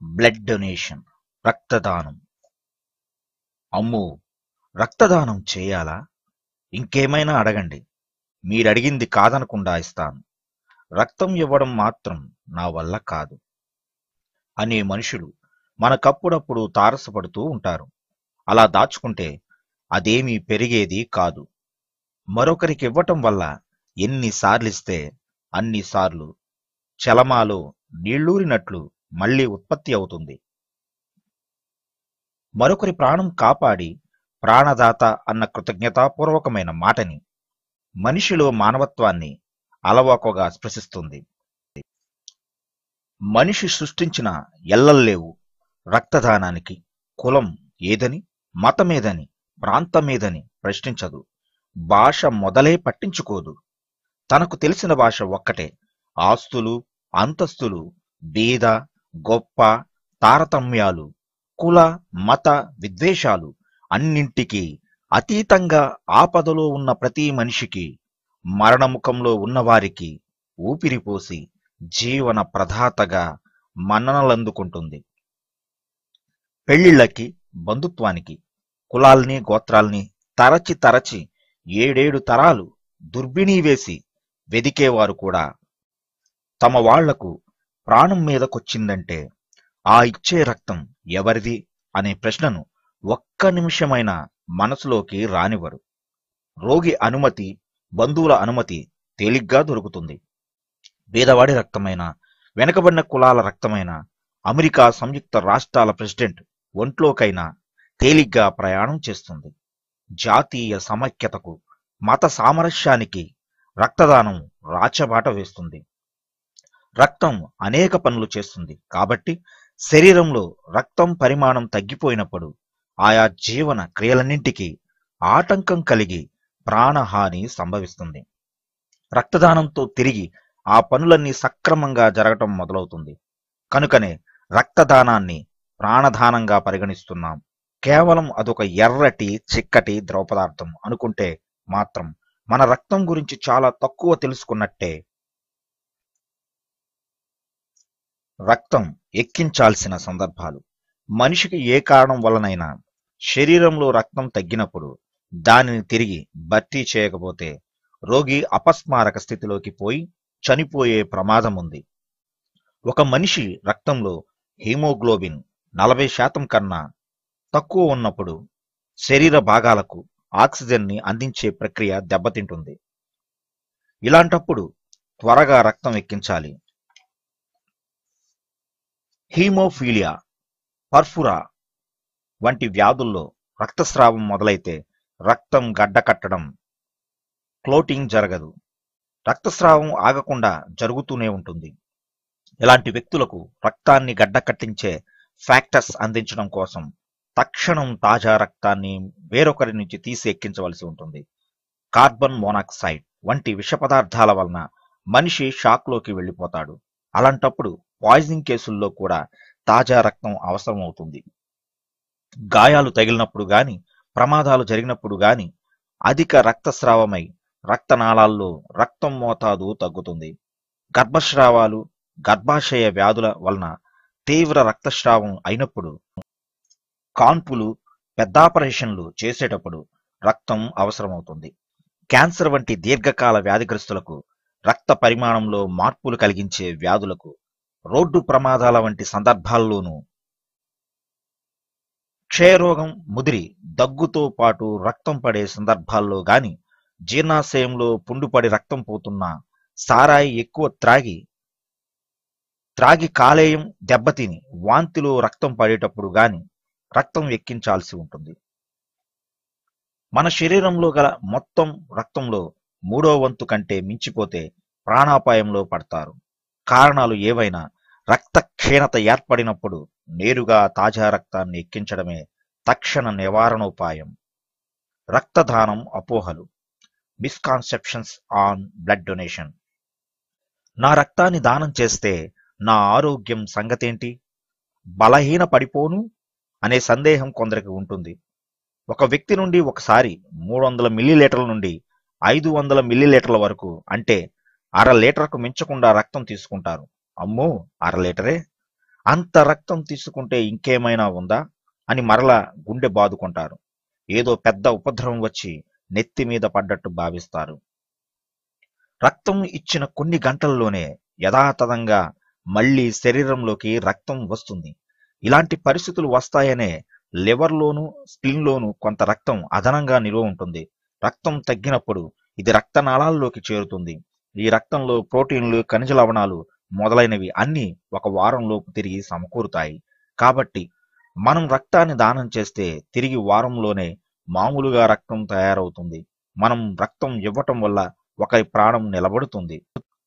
blood donation రక్తదానం అమ్మో రక్తదానం చేయాలా ఇంకేమైనా అడగండి మీరడిగింది కాదనకుండా ఇస్తాను రక్తం ఇవ్వడం మాత్రం నా వల్ల కాదు అనే మనుషులు మనకప్పుడప్పుడు తారసపడుతూ ఉంటారు అలా దాచుకుంటే అదేమీ పెరిగేది కాదు మరొకరికి ఇవ్వటం వల్ల ఎన్నిసార్లిస్తే అన్నిసార్లు చలమాలో నీళ్లూరినట్లు మళ్ళీ ఉత్పత్తి అవుతుంది మరొకరి ప్రాణం కాపాడి ప్రాణదాత అన్న కృతజ్ఞతాపూర్వకమైన మాటని మనిషిలో మానవత్వాన్ని అలవాకోగా స్పృశిస్తుంది మనిషి సృష్టించిన ఎల్లల్లేవు రక్తదానానికి కులం ఏదని మతమేదని ప్రాంతమేదని ప్రశ్నించదు భాష మొదలే పట్టించుకోదు తనకు తెలిసిన భాష ఒక్కటే ఆస్తులు అంతస్తులు బీద గొప్ప తారతమ్యాలు కుల మత విద్వేషాలు అన్నింటికీ అతీతంగా ఆపదలో ఉన్న ప్రతి మనిషికి మరణముఖంలో ఉన్నవారికి ఊపిరిపోసి జీవన ప్రదాతగా మన్ననలందుకుంటుంది పెళ్లిళ్ళకి బంధుత్వానికి కులాల్ని గోత్రాల్ని తరచి తరచి ఏడేడు తరాలు దుర్బిణీ వేసి వెదికేవారు కూడా తమ వాళ్లకు ప్రాణం మీదకొచ్చిందంటే ఆ ఇచ్చే రక్తం ఎవరిది అనే ప్రశ్నను ఒక్క నిమిషమైన మనసులోకి రానివ్వరు రోగి అనుమతి బంధువుల అనుమతి తేలిగ్గా దొరుకుతుంది బీదవాడి రక్తమైన వెనకబడిన కులాల రక్తమైన అమెరికా సంయుక్త రాష్ట్రాల ప్రెసిడెంట్ ఒంట్లోకైనా తేలిగ్గా ప్రయాణం చేస్తుంది జాతీయ సమైక్యతకు మత సామరస్యానికి రక్తదానం రాచబాట వేస్తుంది రక్తం అనేక పనులు చేస్తుంది కాబట్టి శరీరంలో రక్తం పరిమాణం తగ్గిపోయినప్పుడు ఆయా జీవన క్రియలన్నింటికీ ఆటంకం కలిగి ప్రాణహాని సంభవిస్తుంది రక్తదానంతో తిరిగి ఆ పనులన్నీ సక్రమంగా జరగటం మొదలవుతుంది కనుకనే రక్తదానాన్ని ప్రాణదానంగా పరిగణిస్తున్నాం కేవలం అదొక ఎర్రటి చిక్కటి ద్రవ పదార్థం అనుకుంటే మాత్రం మన రక్తం గురించి చాలా తక్కువ తెలుసుకున్నట్టే రక్తం ఎక్కించాల్సిన సందర్భాలు మనిషికి ఏ కారణం వలనైనా శరీరంలో రక్తం తగ్గినప్పుడు దానిని తిరిగి భర్తీ చేయకపోతే రోగి అపస్మారక స్థితిలోకి పోయి చనిపోయే ప్రమాదం ఉంది ఒక మనిషి రక్తంలో హీమోగ్లోబిన్ నలభై శాతం కన్నా తక్కువ ఉన్నప్పుడు శరీర భాగాలకు ఆక్సిజన్ ని అందించే ప్రక్రియ దెబ్బతింటుంది ఇలాంటప్పుడు త్వరగా రక్తం ఎక్కించాలి హీమోఫీలియా పర్ఫురా వంటి వ్యాధుల్లో రక్తస్రావం మొదలైతే రక్తం గడ్డకట్టడం క్లోటింగ్ జరగదు రక్తస్రావం ఆగకుండా జరుగుతూనే ఉంటుంది ఇలాంటి వ్యక్తులకు రక్తాన్ని గడ్డకట్టించే ఫ్యాక్టర్స్ అందించడం కోసం తక్షణం తాజా రక్తాన్ని వేరొకరి నుంచి తీసి ఎక్కించవలసి ఉంటుంది కార్బన్ మోనాక్సైడ్ వంటి విష పదార్థాల వలన మనిషి షాక్లోకి వెళ్ళిపోతాడు అలాంటప్పుడు పాయిజనింగ్ కేసుల్లో కూడా తాజా రక్తం అవసరం అవుతుంది గాయాలు తగిలినప్పుడు గాని ప్రమాదాలు జరిగినప్పుడు గాని అధిక రక్తస్రావమై రక్తనాళాల్లో రక్తం మోతాదు తగ్గుతుంది గర్భస్రావాలు గర్భాశయ వ్యాధుల వలన తీవ్ర రక్తస్రావం అయినప్పుడు కాన్పులు పెద్దాపరేషన్లు చేసేటప్పుడు రక్తం అవసరమవుతుంది క్యాన్సర్ వంటి దీర్ఘకాల వ్యాధిగ్రస్తులకు రక్త పరిమాణంలో మార్పులు కలిగించే వ్యాధులకు రోడ్డు ప్రమాదాల వంటి సందర్భాల్లోనూ క్షయరోగం ముదిరి దగ్గుతో పాటు రక్తం పడే సందర్భాల్లో గాని జీర్ణాశయంలో పుండుపడి రక్తం పోతున్నా సారాయి ఎక్కువ త్రాగి త్రాగి కాలేయం దెబ్బతిని వాంతిలో రక్తం పడేటప్పుడు గాని రక్తం ఎక్కించాల్సి ఉంటుంది మన శరీరంలో గల మొత్తం రక్తంలో మూడో వంతు కంటే మించిపోతే ప్రాణాపాయంలో పడతారు కారణాలు ఏవైనా రక్త క్షీణత ఏర్పడినప్పుడు నేరుగా తాజా రక్తాన్ని ఎక్కించడమే తక్షణ నివారణోపాయం రక్తదానం అపోహలు మిస్కాన్సెప్షన్స్ ఆన్ బ్లడ్ డొనేషన్ నా రక్తాన్ని దానం చేస్తే నా ఆరోగ్యం సంగతేంటి బలహీన పడిపోను అనే సందేహం కొందరికి ఉంటుంది ఒక వ్యక్తి నుండి ఒకసారి మూడు వందల మిల్లీలీటర్ల నుండి ఐదు వందల మిల్లీలీటర్ల వరకు అంటే అర లీటర్కు మించకుండా రక్తం తీసుకుంటారు అమ్మో అర లీటరే అంత రక్తం తీసుకుంటే ఇంకేమైనా ఉందా అని మరలా గుండె బాదుకుంటారు ఏదో పెద్ద ఉపద్రవం వచ్చి నెత్తి మీద పడ్డట్టు భావిస్తారు రక్తం ఇచ్చిన కొన్ని గంటల్లోనే యథాతథంగా మళ్ళీ శరీరంలోకి రక్తం వస్తుంది ఇలాంటి పరిస్థితులు వస్తాయనే లివర్లోను స్ప్లిన్లోను కొంత రక్తం అదనంగా నిలువ ఉంటుంది రక్తం తగ్గినప్పుడు ఇది రక్తనాళాల్లోకి చేరుతుంది ఈ రక్తంలో ప్రోటీన్లు ఖనిజ లవణాలు మొదలైనవి అన్ని ఒక వారంలోపు తిరిగి సమకూరుతాయి కాబట్టి మనం రక్తాన్ని దానం చేస్తే తిరిగి వారంలోనే మామూలుగా రక్తం తయారవుతుంది మనం రక్తం ఇవ్వటం వల్ల ఒకరి ప్రాణం నిలబడుతుంది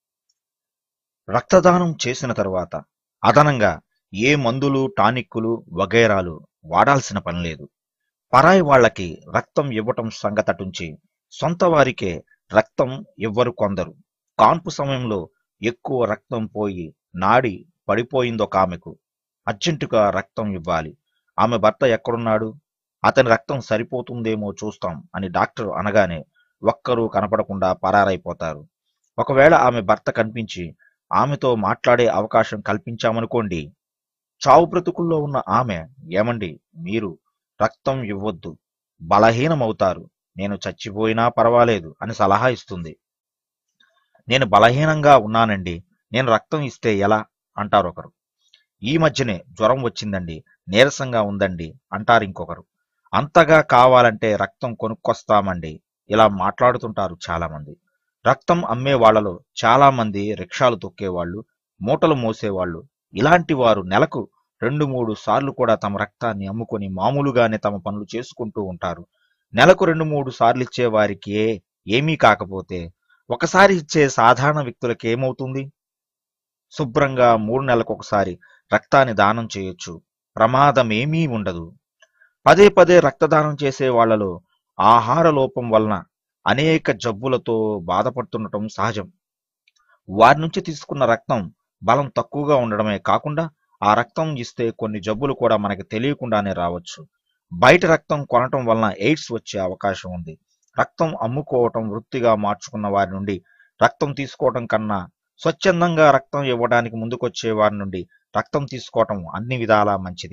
రక్తదానం చేసిన తరువాత అదనంగా ఏ మందులు టానిక్కులు వగైరాలు వాడాల్సిన పని లేదు పరాయి వాళ్ళకి రక్తం ఇవ్వటం సంగతటుంచి సొంత వారికే రక్తం ఇవ్వరు కొందరు కాన్పు సమయంలో ఎక్కువ రక్తం పోయి నాడి పడిపోయిందొక ఆమెకు అర్జెంటుగా రక్తం ఇవ్వాలి ఆమె భర్త ఎక్కడున్నాడు అతని రక్తం సరిపోతుందేమో చూస్తాం అని డాక్టర్ అనగానే ఒక్కరూ కనపడకుండా పరారైపోతారు ఒకవేళ ఆమె భర్త కనిపించి ఆమెతో మాట్లాడే అవకాశం కల్పించామనుకోండి చావు బ్రతుకుల్లో ఉన్న ఆమె ఏమండి మీరు రక్తం ఇవ్వొద్దు బలహీనమవుతారు నేను చచ్చిపోయినా పర్వాలేదు అని సలహా ఇస్తుంది నేను బలహీనంగా ఉన్నానండి నేను రక్తం ఇస్తే ఎలా అంటారు ఒకరు ఈ మధ్యనే జ్వరం వచ్చిందండి నీరసంగా ఉందండి అంటారు ఇంకొకరు అంతగా కావాలంటే రక్తం కొనుక్కొస్తామండి ఇలా మాట్లాడుతుంటారు చాలా మంది రక్తం అమ్మే వాళ్ళలో చాలా మంది రిక్షాలు తొక్కేవాళ్ళు మూటలు మోసేవాళ్ళు ఇలాంటి వారు నెలకు రెండు మూడు సార్లు కూడా తమ రక్తాన్ని అమ్ముకొని మామూలుగానే తమ పనులు చేసుకుంటూ ఉంటారు నెలకు రెండు మూడు సార్లు ఇచ్చే వారికి ఏమీ కాకపోతే ఒకసారి ఇచ్చే సాధారణ వ్యక్తులకు ఏమవుతుంది శుభ్రంగా మూడు నెలలకు ఒకసారి రక్తాన్ని దానం చేయొచ్చు ప్రమాదం ఏమీ ఉండదు పదే పదే రక్తదానం చేసే వాళ్ళలో ఆహార లోపం వలన అనేక జబ్బులతో బాధపడుతుండటం సహజం వారి నుంచి తీసుకున్న రక్తం బలం తక్కువగా ఉండడమే కాకుండా ఆ రక్తం ఇస్తే కొన్ని జబ్బులు కూడా మనకి తెలియకుండానే రావచ్చు బయట రక్తం కొనటం వలన ఎయిడ్స్ వచ్చే అవకాశం ఉంది రక్తం అమ్ముకోవటం వృత్తిగా మార్చుకున్న వారి నుండి రక్తం తీసుకోవటం కన్నా స్వచ్ఛందంగా రక్తం ఇవ్వడానికి ముందుకొచ్చే వారి నుండి రక్తం తీసుకోవటం అన్ని విధాలా మంచిది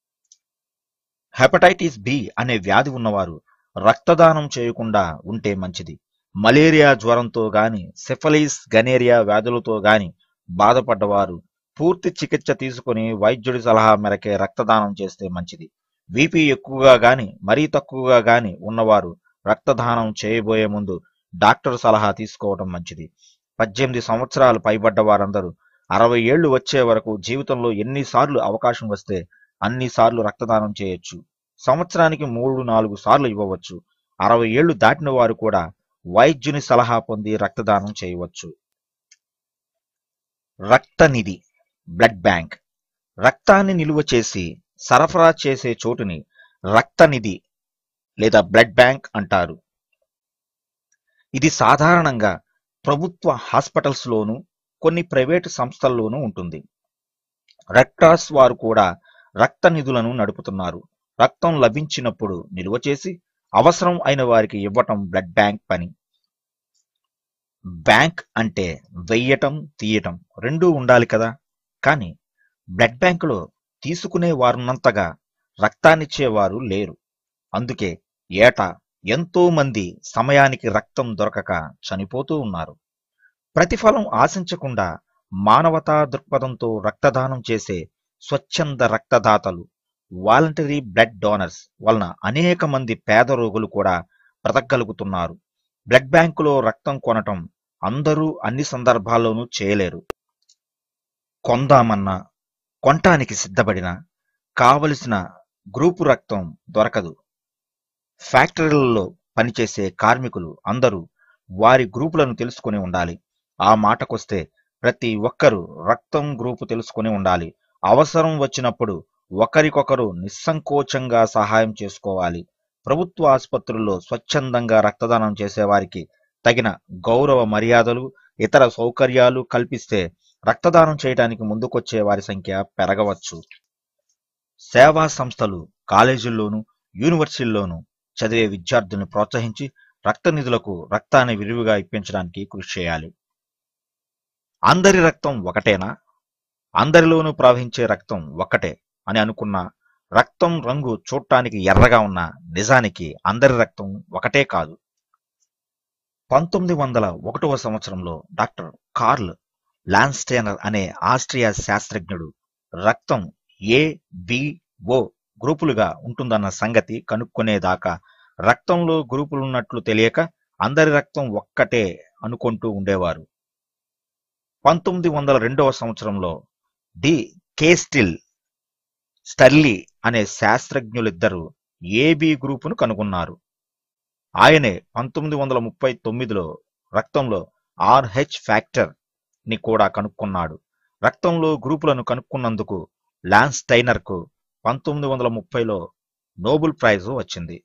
హెపటైటిస్ బి అనే వ్యాధి ఉన్నవారు రక్తదానం చేయకుండా ఉంటే మంచిది మలేరియా జ్వరంతో గాని సిఫలిస్ గనేరియా వ్యాధులతో గాని బాధపడ్డవారు పూర్తి చికిత్స తీసుకుని వైద్యుడి సలహా మేరకే రక్తదానం చేస్తే మంచిది బీపీ ఎక్కువగా గాని మరీ తక్కువగా గాని ఉన్నవారు రక్తదానం చేయబోయే ముందు డాక్టర్ సలహా తీసుకోవడం మంచిది పద్దెనిమిది సంవత్సరాలు పైబడ్డ వారందరూ అరవై ఏళ్లు వచ్చే వరకు జీవితంలో ఎన్నిసార్లు అవకాశం వస్తే అన్నిసార్లు రక్తదానం చేయొచ్చు సంవత్సరానికి మూడు నాలుగు సార్లు ఇవ్వవచ్చు అరవై ఏళ్లు దాటిన వారు కూడా వైద్యుని సలహా పొంది రక్తదానం చేయవచ్చు రక్తనిధి బ్లడ్ బ్యాంక్ రక్తాన్ని నిలువ చేసి సరఫరా చేసే చోటుని రక్తనిధి లేదా బ్లడ్ బ్యాంక్ అంటారు ఇది సాధారణంగా ప్రభుత్వ హాస్పిటల్స్ లోను కొన్ని ప్రైవేటు సంస్థల్లోనూ ఉంటుంది రెడ్ క్రాస్ వారు కూడా రక్త నిధులను నడుపుతున్నారు రక్తం లభించినప్పుడు నిల్వ చేసి అవసరం అయిన వారికి ఇవ్వటం బ్లడ్ బ్యాంక్ పని బ్యాంక్ అంటే వెయ్యటం తీయటం రెండూ ఉండాలి కదా కానీ బ్లడ్ బ్యాంకులో తీసుకునే వారున్నంతగా రక్తాన్నిచ్చేవారు లేరు అందుకే ఏటా ఎంతో మంది సమయానికి రక్తం దొరకక చనిపోతూ ఉన్నారు ప్రతిఫలం ఆశించకుండా మానవతా దృక్పథంతో రక్తదానం చేసే స్వచ్ఛంద రక్తదాతలు వాలంటరీ బ్లడ్ డోనర్స్ వలన అనేక మంది పేద రోగులు కూడా బ్రతకగలుగుతున్నారు బ్లడ్ బ్యాంకులో రక్తం కొనటం అందరూ అన్ని సందర్భాల్లోనూ చేయలేరు కొందామన్నా కొనటానికి సిద్ధపడిన కావలసిన గ్రూపు రక్తం దొరకదు ఫ్యాక్టరీలలో పనిచేసే కార్మికులు అందరూ వారి గ్రూపులను తెలుసుకుని ఉండాలి ఆ మాటకొస్తే ప్రతి ఒక్కరూ రక్తం గ్రూపు తెలుసుకుని ఉండాలి అవసరం వచ్చినప్పుడు ఒకరికొకరు నిస్సంకోచంగా సహాయం చేసుకోవాలి ప్రభుత్వ ఆసుపత్రుల్లో స్వచ్ఛందంగా రక్తదానం చేసేవారికి తగిన గౌరవ మర్యాదలు ఇతర సౌకర్యాలు కల్పిస్తే రక్తదానం చేయడానికి ముందుకొచ్చే వారి సంఖ్య పెరగవచ్చు సేవా సంస్థలు కాలేజీల్లోనూ యూనివర్సిటీల్లోనూ చదివే విద్యార్థులను ప్రోత్సహించి రక్త నిధులకు రక్తాన్ని విరివిగా ఇప్పించడానికి కృషి చేయాలి అందరి రక్తం ఒకటేనా అందరిలోనూ ప్రవహించే రక్తం ఒక్కటే అని అనుకున్న రక్తం రంగు చూడటానికి ఎర్రగా ఉన్న నిజానికి అందరి రక్తం ఒకటే కాదు పంతొమ్మిది వందల ఒకటవ సంవత్సరంలో డాక్టర్ కార్ల్ లాన్స్టైనర్ అనే ఆస్ట్రియా శాస్త్రజ్ఞుడు రక్తం ఏ బి ఓ గ్రూపులుగా ఉంటుందన్న సంగతి కనుక్కునేదాకా రక్తంలో గ్రూపులున్నట్లు తెలియక అందరి రక్తం ఒక్కటే అనుకుంటూ ఉండేవారు పంతొమ్మిది వందల రెండవ సంవత్సరంలో డి కేస్టిల్ స్టర్లీ అనే శాస్త్రజ్ఞులిద్దరూ ఏబి గ్రూపును కనుగొన్నారు ఆయనే పంతొమ్మిది వందల ముప్పై తొమ్మిదిలో రక్తంలో ఆర్హెచ్ ఫ్యాక్టర్ ని కూడా కనుక్కున్నాడు రక్తంలో గ్రూపులను కనుక్కున్నందుకు లాన్స్టైనర్ కు పంతొమ్మిది వందల ముప్పైలో నోబెల్ ప్రైజ్ వచ్చింది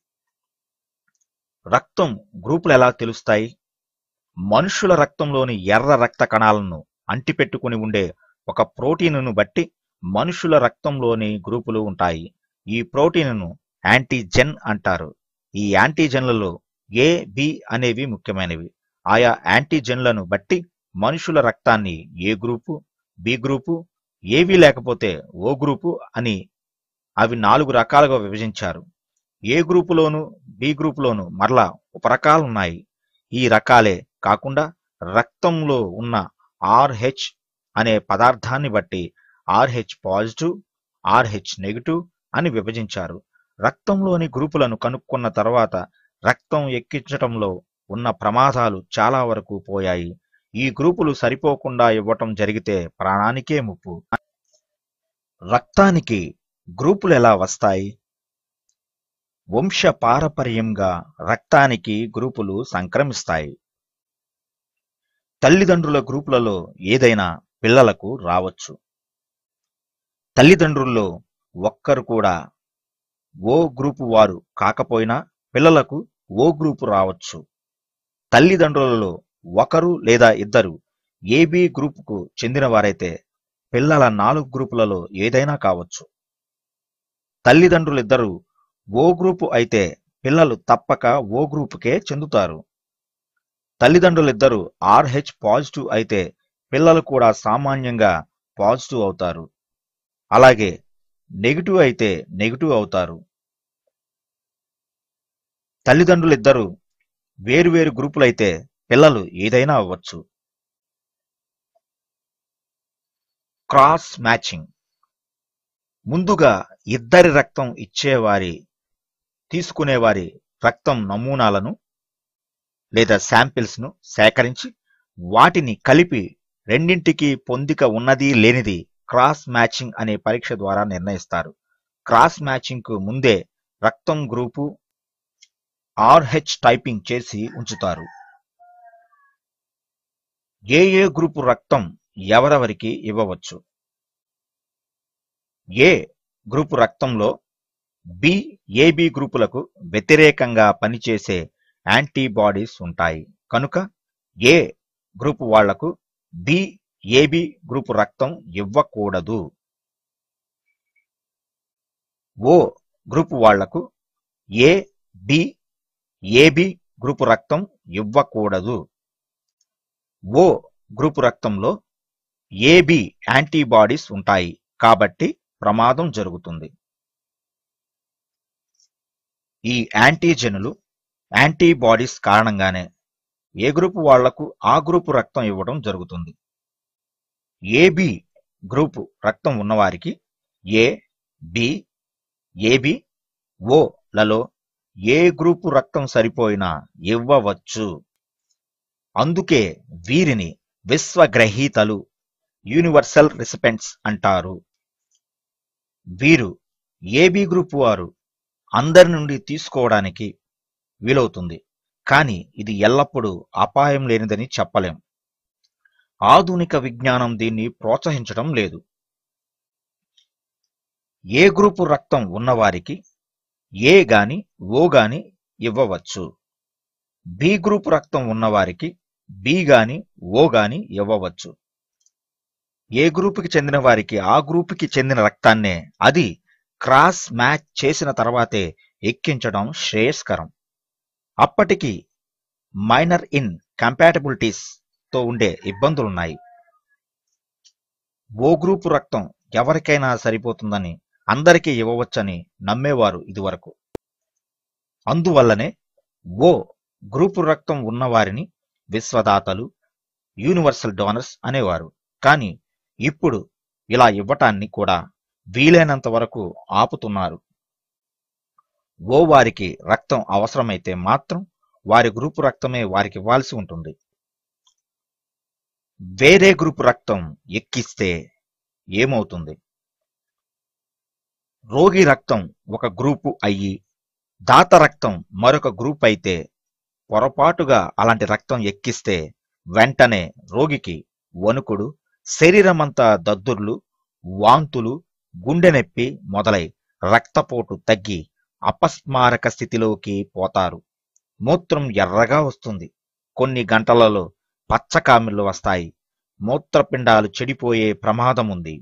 రక్తం గ్రూపులు ఎలా తెలుస్తాయి మనుషుల రక్తంలోని ఎర్ర రక్త కణాలను అంటిపెట్టుకుని ఉండే ఒక ప్రోటీనును బట్టి మనుషుల రక్తంలోని గ్రూపులు ఉంటాయి ఈ ప్రోటీనును యాంటీజెన్ అంటారు ఈ యాంటీజెన్లలో ఏ బి అనేవి ముఖ్యమైనవి ఆయా యాంటీజెన్లను బట్టి మనుషుల రక్తాన్ని ఏ గ్రూపు బి గ్రూపు ఏవి లేకపోతే ఓ గ్రూపు అని అవి నాలుగు రకాలుగా విభజించారు ఏ గ్రూపులోను బి గ్రూపులోను మరలా ఉపరకాలున్నాయి ఈ రకాలే కాకుండా రక్తంలో ఉన్న ఆర్హెచ్ అనే పదార్థాన్ని బట్టి ఆర్హెచ్ పాజిటివ్ ఆర్హెచ్ నెగిటివ్ అని విభజించారు రక్తంలోని గ్రూపులను కనుక్కున్న తర్వాత రక్తం ఎక్కించటంలో ఉన్న ప్రమాదాలు చాలా వరకు పోయాయి ఈ గ్రూపులు సరిపోకుండా ఇవ్వటం జరిగితే ప్రాణానికే ముప్పు రక్తానికి గ్రూపులు ఎలా వస్తాయి వంశ పారపర్యంగా రక్తానికి గ్రూపులు సంక్రమిస్తాయి తల్లిదండ్రుల గ్రూపులలో ఏదైనా పిల్లలకు రావచ్చు తల్లిదండ్రుల్లో ఒక్కరు కూడా ఓ గ్రూపు వారు కాకపోయినా పిల్లలకు ఓ గ్రూపు రావచ్చు తల్లిదండ్రులలో ఒకరు లేదా ఇద్దరు ఏబి గ్రూపుకు చెందిన వారైతే పిల్లల నాలుగు గ్రూపులలో ఏదైనా కావచ్చు తల్లిదండ్రులిద్దరూ ఓ గ్రూపు అయితే పిల్లలు తప్పక ఓ గ్రూపుకే చెందుతారు తల్లిదండ్రులిద్దరూ ఆర్హెచ్ పాజిటివ్ అయితే పిల్లలు కూడా సామాన్యంగా పాజిటివ్ అవుతారు అలాగే నెగిటివ్ అయితే నెగిటివ్ అవుతారు తల్లిదండ్రులిద్దరూ వేరువేరు గ్రూపులైతే పిల్లలు ఏదైనా అవ్వచ్చు క్రాస్ మ్యాచింగ్ ముందుగా ఇద్దరి రక్తం ఇచ్చేవారి తీసుకునేవారి రక్తం నమూనాలను లేదా శాంపిల్స్ ను సేకరించి వాటిని కలిపి రెండింటికి పొందిక ఉన్నది లేనిది క్రాస్ మ్యాచింగ్ అనే పరీక్ష ద్వారా నిర్ణయిస్తారు క్రాస్ మ్యాచింగ్ కు ముందే రక్తం గ్రూపు ఆర్హెచ్ టైపింగ్ చేసి ఉంచుతారు ఏ ఏ గ్రూపు రక్తం ఎవరెవరికి ఇవ్వవచ్చు ఏ గ్రూపు రక్తంలో బి ఏబి గ్రూపులకు వ్యతిరేకంగా పనిచేసే యాంటీబాడీస్ ఉంటాయి కనుక ఏ గ్రూపు వాళ్లకు బి ఏబి గ్రూపు రక్తం ఇవ్వకూడదు ఓ గ్రూపు వాళ్లకు ఏ బి ఏబి గ్రూపు రక్తం ఇవ్వకూడదు ఓ గ్రూపు రక్తంలో ఏబి యాంటీబాడీస్ ఉంటాయి కాబట్టి ప్రమాదం జరుగుతుంది ఈ యాంటీజెనులు యాంటీబాడీస్ కారణంగానే ఏ గ్రూపు వాళ్లకు ఆ గ్రూపు రక్తం ఇవ్వడం జరుగుతుంది ఏబి గ్రూపు రక్తం ఉన్నవారికి ఏ బి ఏబి ఓ లలో ఏ గ్రూపు రక్తం సరిపోయినా ఇవ్వవచ్చు అందుకే వీరిని విశ్వగ్రహీతలు యూనివర్సల్ రిసిపెంట్స్ అంటారు వీరు ఏబి గ్రూప్ వారు అందరి నుండి తీసుకోవడానికి వీలవుతుంది కానీ ఇది ఎల్లప్పుడూ అపాయం లేనిదని చెప్పలేం ఆధునిక విజ్ఞానం దీన్ని ప్రోత్సహించడం లేదు ఏ గ్రూపు రక్తం ఉన్నవారికి ఏ గాని ఓ గాని ఇవ్వవచ్చు బి గ్రూపు రక్తం ఉన్నవారికి బి గాని ఓ గాని ఇవ్వవచ్చు ఏ గ్రూపుకి చెందిన వారికి ఆ గ్రూపుకి చెందిన రక్తాన్నే అది క్రాస్ మ్యాచ్ చేసిన తర్వాతే ఎక్కించడం శ్రేయస్కరం అప్పటికి మైనర్ ఇన్ కంపాటబిలిటీస్ తో ఉండే ఇబ్బందులున్నాయి ఓ గ్రూపు రక్తం ఎవరికైనా సరిపోతుందని అందరికీ ఇవ్వవచ్చని నమ్మేవారు ఇదివరకు అందువల్లనే ఓ గ్రూపు రక్తం ఉన్నవారిని విశ్వదాతలు యూనివర్సల్ డోనర్స్ అనేవారు కానీ ఇప్పుడు ఇలా ఇవ్వటాన్ని కూడా వీలైనంత వరకు ఆపుతున్నారు ఓ వారికి రక్తం అవసరమైతే మాత్రం వారి గ్రూపు రక్తమే వారికి ఇవ్వాల్సి ఉంటుంది వేరే గ్రూపు రక్తం ఎక్కిస్తే ఏమవుతుంది రోగి రక్తం ఒక గ్రూపు అయ్యి దాత రక్తం మరొక గ్రూప్ అయితే పొరపాటుగా అలాంటి రక్తం ఎక్కిస్తే వెంటనే రోగికి వణుకుడు శరీరమంతా దద్దుర్లు వాంతులు గుండె నొప్పి మొదలై రక్తపోటు తగ్గి అపస్మారక స్థితిలోకి పోతారు మూత్రం ఎర్రగా వస్తుంది కొన్ని గంటలలో పచ్చకామిళ్ళు వస్తాయి మూత్రపిండాలు చెడిపోయే ప్రమాదం ఉంది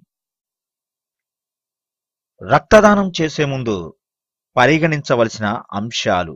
రక్తదానం చేసే ముందు పరిగణించవలసిన అంశాలు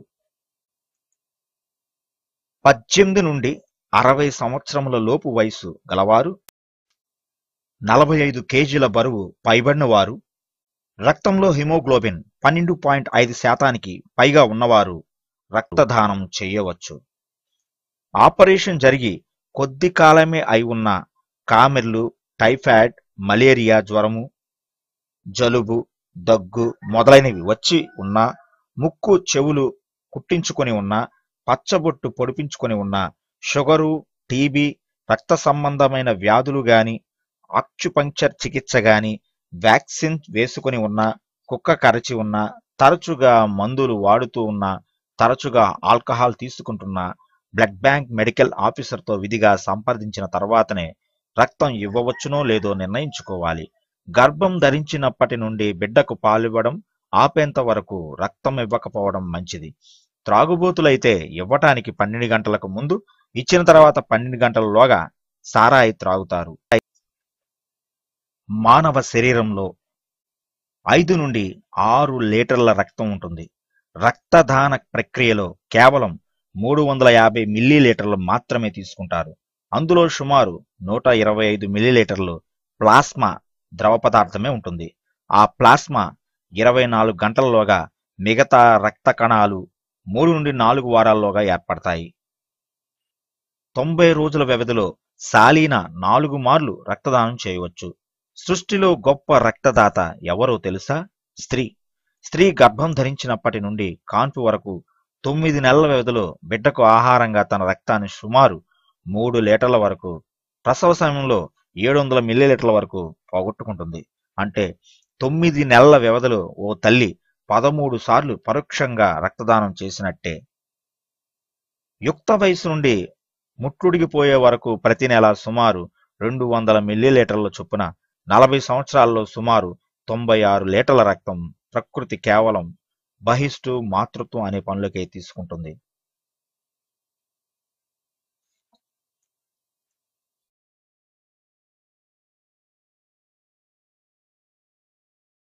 పద్దెనిమిది నుండి అరవై సంవత్సరముల లోపు వయసు గలవారు నలభై ఐదు కేజీల బరువు పైబడిన వారు రక్తంలో హిమోగ్లోబిన్ పన్నెండు పాయింట్ ఐదు శాతానికి పైగా ఉన్నవారు రక్తదానం చేయవచ్చు ఆపరేషన్ జరిగి కొద్ది కాలమే అయి ఉన్న కామెర్లు టైఫాయిడ్ మలేరియా జ్వరము జలుబు దగ్గు మొదలైనవి వచ్చి ఉన్న ముక్కు చెవులు కుట్టించుకొని ఉన్న పచ్చబొట్టు పొడిపించుకొని ఉన్న షుగరు టీబీ రక్త సంబంధమైన వ్యాధులు గాని ఆక్యుపంక్చర్ చికిత్స గాని వ్యాక్సిన్ వేసుకొని ఉన్న కుక్క కరచి ఉన్న తరచుగా మందులు వాడుతూ ఉన్న తరచుగా ఆల్కహాల్ తీసుకుంటున్న బ్లడ్ బ్యాంక్ మెడికల్ ఆఫీసర్తో విధిగా సంప్రదించిన తర్వాతనే రక్తం ఇవ్వవచ్చునో లేదో నిర్ణయించుకోవాలి గర్భం ధరించినప్పటి నుండి బిడ్డకు పాలివ్వడం ఆపేంత వరకు రక్తం ఇవ్వకపోవడం మంచిది త్రాగుబోతులైతే ఇవ్వటానికి పన్నెండు గంటలకు ముందు ఇచ్చిన తర్వాత పన్నెండు గంటలలోగా సారాయి త్రాగుతారు మానవ శరీరంలో ఐదు నుండి ఆరు లీటర్ల రక్తం ఉంటుంది రక్తదాన ప్రక్రియలో కేవలం మూడు వందల యాభై మిల్లీలీటర్లు మాత్రమే తీసుకుంటారు అందులో సుమారు నూట ఇరవై ఐదు మిల్లీలీటర్లు ప్లాస్మా ద్రవ పదార్థమే ఉంటుంది ఆ ప్లాస్మా ఇరవై నాలుగు గంటలలోగా మిగతా రక్త కణాలు మూడు నుండి నాలుగు వారాల్లోగా ఏర్పడతాయి తొంభై రోజుల వ్యవధిలో సాలీన నాలుగు మార్లు రక్తదానం చేయవచ్చు సృష్టిలో గొప్ప రక్తదాత ఎవరో తెలుసా స్త్రీ స్త్రీ గర్భం ధరించినప్పటి నుండి కాన్పు వరకు తొమ్మిది నెలల వ్యవధిలో బిడ్డకు ఆహారంగా తన రక్తాన్ని సుమారు మూడు లీటర్ల వరకు ప్రసవ సమయంలో ఏడు వందల మిల్లీలీటర్ల వరకు పోగొట్టుకుంటుంది అంటే తొమ్మిది నెలల వ్యవధిలో ఓ తల్లి పదమూడు సార్లు పరోక్షంగా రక్తదానం చేసినట్టే యుక్త వయసు నుండి ముట్టుడిగిపోయే వరకు ప్రతి నెల సుమారు రెండు వందల మిల్లీలీటర్ల చొప్పున నలభై సంవత్సరాల్లో సుమారు తొంభై ఆరు లీటర్ల రక్తం ప్రకృతి కేవలం బహిష్టు మాతృత్వం అనే పనులకే తీసుకుంటుంది